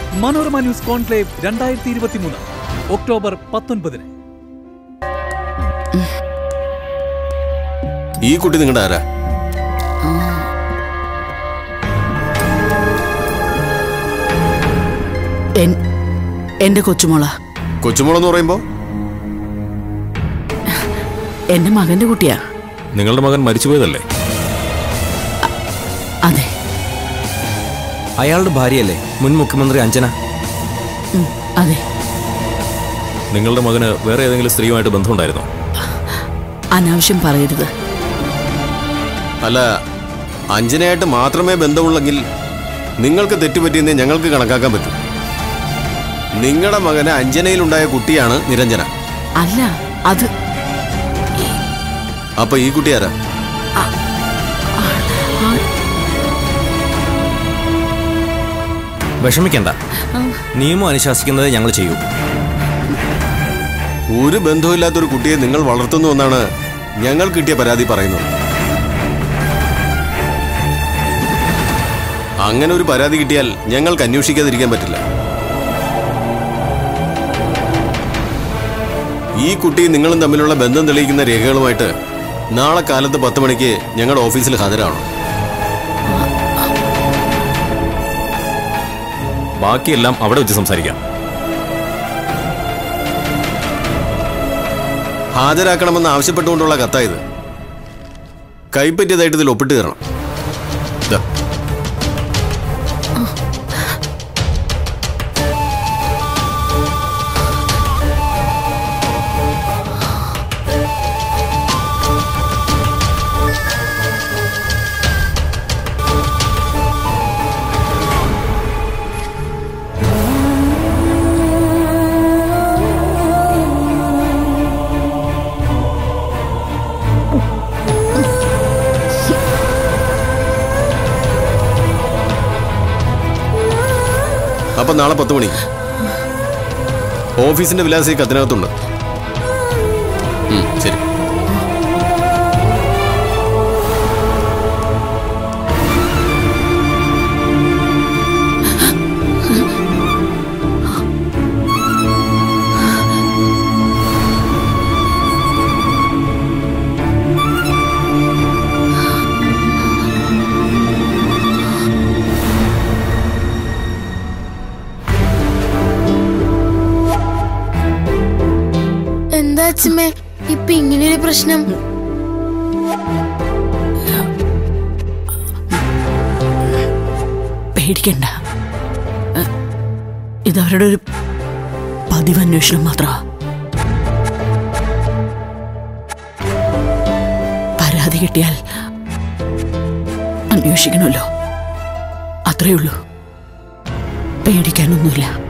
Manorama news conclave രണ്ടായിരത്തി ഇരുപത്തിമൂന്ന് October പത്തൊൻപതിന് ഈ കുട്ടി നിങ്ങളുടെ ആരാ എൻ- എന്റെ കൊച്ചുമോള കൊച്ചുമോളെന്ന് പറയുമ്പോ എന്റെ മകന്റെ കുട്ടിയാ നിങ്ങളുടെ മകൻ മരിച്ചുപോയതല്ലേ അതെ അയാളുടെ ഭാര്യയല്ലേ മുൻ മുഖ്യമന്ത്രി അഞ്ജന ഉം, അതെ നിങ്ങളുടെ മകന് വേറെ ഏതെങ്കിലും സ്ത്രീയുമായിട്ട് ബന്ധമുണ്ടായിരുന്നോ അനാവശ്യം പറയരുത് അല്ല അഞ്ജനയായിട്ട് മാത്രമേ ബന്ധമുള്ളെങ്കിൽ നിങ്ങൾക്ക് തെറ്റുപറ്റിയെന്നേ ഞങ്ങൾക്ക് കണക്കാക്കാൻ പറ്റൂ നിങ്ങളുടെ മകന് അഞ്ജനയിലുണ്ടായ കുട്ടിയാണ് നിരഞ്ജന അല്ല അത് അപ്പൊ ഈ കുട്ടി ആരാ വിഷമിക്കണ്ട നിയമം അനുശാസിക്കുന്നത് ഞങ്ങൾ ചെയ്യൂ ഒരു ബന്ധവുമില്ലാത്തൊരു കുട്ടിയെ നിങ്ങൾ വളർത്തുന്നു എന്നാണ് ഞങ്ങൾ കിട്ടിയ പരാതി പറയുന്നത് അങ്ങനെ ഒരു പരാതി കിട്ടിയാൽ ഞങ്ങൾക്ക് അന്വേഷിക്കാതിരിക്കാൻ പറ്റില്ല ഈ കുട്ടിയും നിങ്ങളും തമ്മിലുള്ള ബന്ധം തെളിയിക്കുന്ന രേഖകളുമായിട്ട് നാളെ കാലത്ത് പത്ത് മണിക്ക് ഞങ്ങളുടെ ഓഫീസിൽ ഹാജരാവണം ബാക്കിയെല്ലാം അവിടെ വെച്ച് സംസാരിക്കാം ഹാജരാക്കണമെന്ന് ആവശ്യപ്പെട്ടുകൊണ്ടുള്ള കത്തായത് കൈപ്പറ്റിയതായിട്ട് ഇതിൽ ഒപ്പിട്ട് തരണം ദാ. അപ്പൊ നാളെ പത്ത് മണി ഓഫീസിന്റെ വിലാസം ഈ കത്തിനകത്തുണ്ട് ഉം, ശരി എന്താ അച്ഛമ്മേ ഇപ്പൊ ഇങ്ങനൊരു പ്രശ്നം പേടിക്കണ്ട എ, ഇതവരുടെ ഒരു പതിവ് അന്വേഷണം മാത്രമാ പരാതി കിട്ടിയാൽ അന്വേഷിക്കണമല്ലോ അത്രയേ ഉള്ളൂ പേടിക്കാനൊന്നുമില്ല